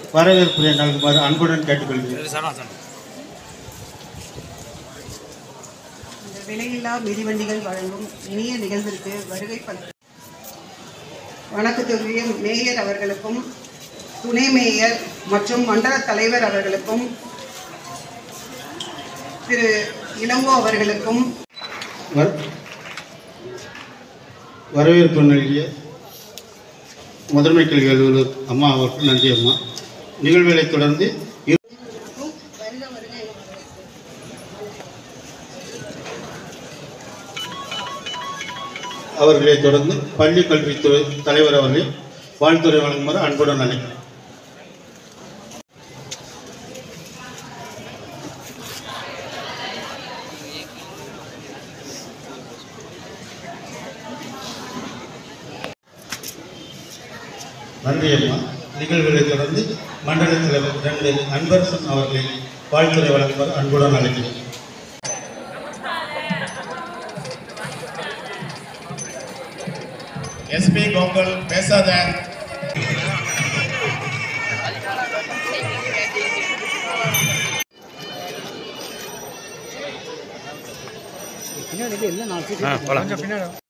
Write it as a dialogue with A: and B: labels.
A: வரவேற்புரை நல்குமாறு அன்புடன் கேட்டுக்கொள்கிறேன்
B: இந்த விலையில்லா மிதிவண்டிகள் வழங்கும் இனிய நிகழ்விற்கு வருகை பல வணக்கத்துக்குரிய மேயர் அவர்களுக்கும் துணை மேயர் மற்றும் மண்டல தலைவர் அவர்களுக்கும் திரு இளங்கோ அவர்களுக்கும்
A: வர- வரவேற்பு நல்கிய முதன்மை கல்வி அலுவலர் அம்மா அவருக்கு நன்றி அம்மா நிகழ்வுகளை தொடர்ந்து இரு- அவர்களை தொடர்ந்து பள்ளி கல்வித்துறை தலைவர் அவர்களை வாழ்த்துறை வழங்குமாறு அன்புடன் அழைக்கிறேன் நன்றி அம்மா நிகழ்வுகளை தொடர்ந்து மண்டல தலைவர் ரெண்டு அன்பரசன் அவர்களை வாழ்த்துறை வழங்குமாறு அன்புடன் அழைக்கிறேன்
C: எஸ்பி கோகுல் பேசாத
D: பின்னாடி எல்லாம் நாலு சீட்